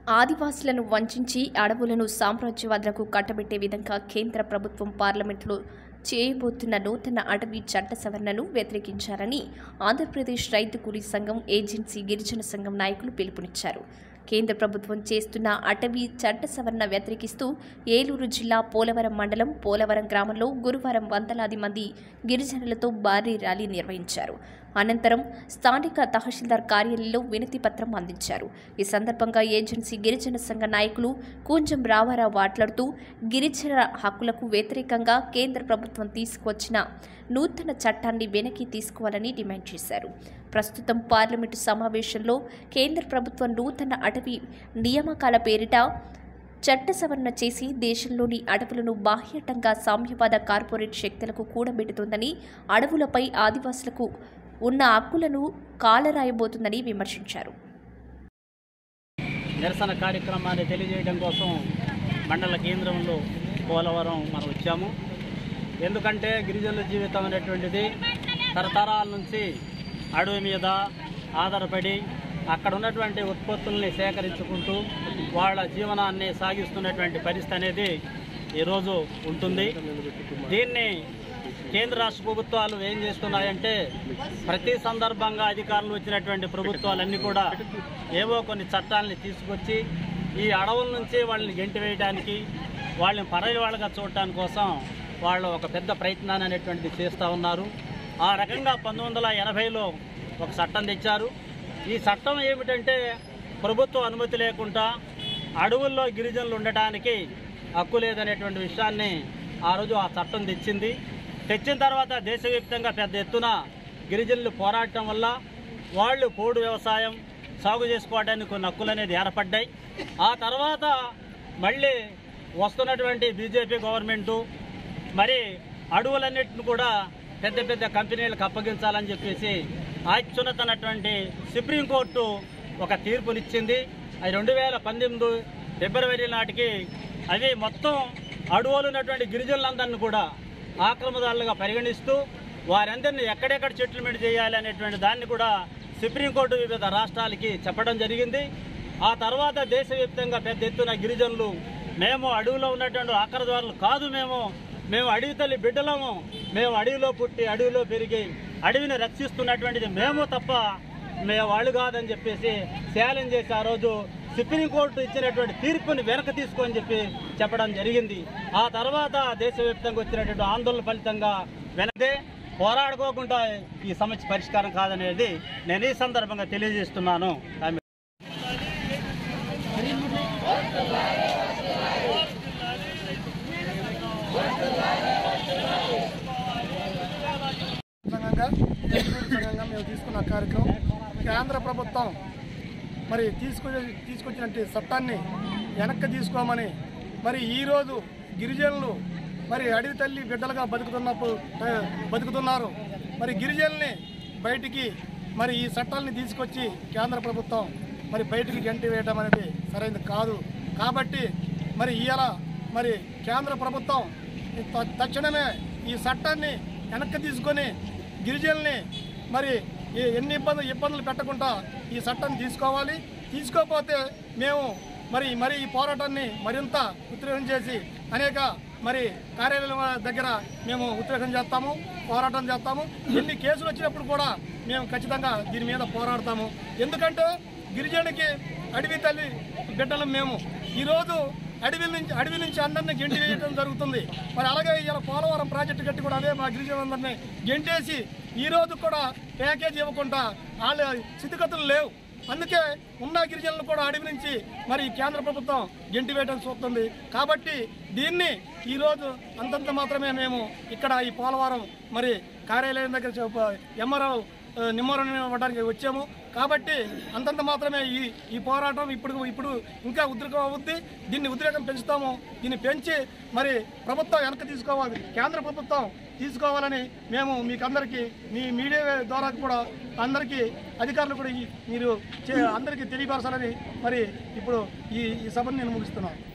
ఆదివాసులను వంచించి అడవులను సామ్రాజ్యవాదులకు కట్టబెట్టే విధంగా కేంద్ర ప్రభుత్వం పార్లమెంట్లో చేయబోతున్న నూతన అటవీ చట్ట సవరణను వ్యతిరేకించారని ఆంధ్రప్రదేశ్ రైతు కూలీ సంఘం ఏజెన్సీ గిరిజన సంఘం నాయకులు పిలుపునిచ్చారు కేంద్ర ప్రభుత్వం చేస్తున్న అటవీ చట్ట సవరణ వ్యతిరేకిస్తూ ఏలూరు జిల్లా పోలవరం మండలం పోలవరం గ్రామంలో గురువారం వందలాది మంది గిరిజనులతో భారీ ర్యాలీ నిర్వహించారు అనంతరం స్థానిక తహసీల్దార్ కార్యాలయంలో వినతి పత్రం అందించారు ఈ సందర్భంగా ఏజెన్సీ గిరిజన సంఘ నాయకులు కూంజం రామారావు మాట్లాడుతూ గిరిజన హక్కులకు వ్యతిరేకంగా కేంద్ర ప్రభుత్వం తీసుకువచ్చిన నూతన చట్టాన్ని వెనక్కి తీసుకోవాలని డిమాండ్ చేశారు ప్రస్తుతం పార్లమెంటు సమావేశంలో కేంద్ర ప్రభుత్వం నూతన అటవీ నియామకాల పేరిట చట్ట సవరణ చేసి దేశంలోని అడవులను బాహ్యటంగా సామ్యవాద కార్పొరేట్ శక్తులకు కూడబెడుతుందని అడవులపై ఆదివాసులకు ఉన్న హక్కులను కాలరాయబోతుందని విమర్శించారు నిరసన కార్యక్రమాన్ని తెలియజేయడం కోసం మండల కేంద్రంలో పోలవరం మనం వచ్చాము ఎందుకంటే గిరిజనుల జీవితం అనేటువంటిది తరతరాల నుంచి అడవి మీద ఆధారపడి అక్కడ ఉన్నటువంటి ఉత్పత్తుల్ని సేకరించుకుంటూ వాళ్ళ జీవనాన్ని సాగిస్తున్నటువంటి పరిస్థితి అనేది ఈరోజు ఉంటుంది దీన్ని కేంద్ర రాష్ట్ర ప్రభుత్వాలు ఏం చేస్తున్నాయంటే ప్రతి సందర్భంగా అధికారులు వచ్చినటువంటి ప్రభుత్వాలన్నీ కూడా ఏవో కొన్ని చట్టాలని తీసుకొచ్చి ఈ అడవుల నుంచి వాళ్ళని గెంటి వేయడానికి వాళ్ళని పరాయి వాళ్ళగా చూడటానికి కోసం వాళ్ళు ఒక పెద్ద ప్రయత్నాన్ని అనేటువంటిది చేస్తూ ఉన్నారు ఆ రకంగా పంతొమ్మిది వందల ఎనభైలో ఒక చట్టం తెచ్చారు ఈ చట్టం ఏమిటంటే ప్రభుత్వ అనుమతి లేకుండా అడవుల్లో గిరిజనులు ఉండటానికి హక్కు లేదనేటువంటి విషయాన్ని ఆ రోజు ఆ చట్టం తెచ్చింది తెచ్చిన తర్వాత దేశవ్యాప్తంగా పెద్ద ఎత్తున గిరిజనులు పోరాటం వల్ల వాళ్ళు పోడు వ్యవసాయం సాగు చేసుకోవడానికి కొన్ని హక్కులు అనేది ఏర్పడ్డాయి ఆ తర్వాత మళ్ళీ వస్తున్నటువంటి బీజేపీ గవర్నమెంటు మరి అడవులన్నిటిని కూడా పెద్ద పెద్ద కంపెనీలకు అప్పగించాలని చెప్పేసి అత్యున్నతమైనటువంటి సుప్రీంకోర్టు ఒక తీర్పునిచ్చింది అది రెండు వేల పంతొమ్మిది ఫిబ్రవరి నాటికి అవి మొత్తం అడవులు ఉన్నటువంటి గిరిజనులందరినీ కూడా ఆక్రమదారులుగా పరిగణిస్తూ వారందరినీ ఎక్కడెక్కడ సెటిల్మెంట్ చేయాలి అనేటువంటి దాన్ని కూడా సుప్రీంకోర్టు వివిధ రాష్ట్రాలకి చెప్పడం జరిగింది ఆ తర్వాత దేశవ్యాప్తంగా పెద్ద ఎత్తున గిరిజనులు మేము అడవిలో ఉన్నటువంటి ఆక్రదారులు కాదు మేము మేము అడవి తల్లి బిడ్డలము మేము అడవిలో పుట్టి అడవిలో పెరిగి అడవిని రక్షిస్తున్నటువంటిది మేము తప్ప మేము వాళ్ళు కాదని చెప్పేసి ఛాలెంజ్ చేసి ఆ రోజు సుప్రీంకోర్టు ఇచ్చినటువంటి తీర్పుని వెనక తీసుకొని చెప్పి చెప్పడం జరిగింది ఆ తర్వాత దేశవ్యాప్తంగా వచ్చినటువంటి ఆందోళన ఫలితంగా వెనదే పోరాడుకోకుండా ఈ సమస్య పరిష్కారం కాదనేది నేను ఈ సందర్భంగా తెలియజేస్తున్నాను ఆమె సంఘంగా ఏలూరు సంఘంగా మేము తీసుకున్న కార్యక్రమం కేంద్ర ప్రభుత్వం మరి తీసుకు తీసుకొచ్చినటువంటి చట్టాన్ని వెనక్కి తీసుకోమని మరి ఈరోజు గిరిజనులు మరి అడవి తల్లి బిడ్డలుగా బతుకుతున్నప్పుడు ఆ, బతుకుతున్నారు మరి గిరిజనుల్ని బయటికి మరి ఈ చట్టాలని తీసుకొచ్చి కేంద్ర ప్రభుత్వం మరి బయటికి గంటి వేయడం అనేది సరైనది కాదు కాబట్టి మరి ఇవాళ మరి కేంద్ర ప్రభుత్వం త- తక్షణమే ఈ చట్టాన్ని వెనక్కి తీసుకొని గిరిజనుల్ని మరి ఏ- ఎన్ని ఇబ్బందులు ఇబ్బందులు పెట్టకుండా ఈ చట్టాన్ని తీసుకోవాలి తీసుకోకపోతే మేము మరి మరి ఈ పోరాటాన్ని మరింత ఉత్తేజం చేసి అనేక మరి కార్యాలయం దగ్గర మేము ఉత్తేజం చేస్తాము పోరాటం చేస్తాము ఎన్ని కేసులు వచ్చినప్పుడు కూడా మేము ఖచ్చితంగా దీని మీద పోరాడతాము ఎందుకంటే గిరిజనుడికి అడవి తల్లి బిడ్డలం మేము ఈరోజు అడవి నుంచి అడవి నుంచి అందరినీ గెంటి వేయడం జరుగుతుంది మరి అలాగే ఇలా పోలవరం ప్రాజెక్టు కట్టి కూడా అదే మా గిరిజనులందరినీ గెంటేసి ఈ రోజు కూడా ప్యాకేజ్ ఇవ్వకుండా వాళ్ళ స్థితిగతులు లేవు అందుకే ఉన్న గిరిజనులు కూడా అడవి నుంచి మరి కేంద్ర ప్రభుత్వం గెంటి వేయడం చూస్తుంది కాబట్టి దీన్ని ఈరోజు అంతంత మాత్రమే మేము ఇక్కడ ఈ పోలవరం మరి కార్యాలయం దగ్గర ఎంఆర్ఓ నిమ్మరం ఇవ్వడానికి వచ్చాము కాబట్టి అంతంత మాత్రమే ఈ ఈ పోరాటం ఇప్పుడు ఇప్పుడు ఇంకా ఉద్రేకం అవుద్ది దీన్ని ఉద్రేకం పెంచుతాము దీన్ని పెంచి మరి ప్రభుత్వం వెనక్కి తీసుకోవాలి కేంద్ర ప్రభుత్వం తీసుకోవాలని మేము మీకు అందరికీ మీ మీడియా ద్వారా కూడా అందరికీ అధికారులు కూడా ఈ- మీరు చే- అందరికీ తెలియపరచాలని మరి ఇప్పుడు ఈ ఈ సభను నేను ముగిస్తున్నాను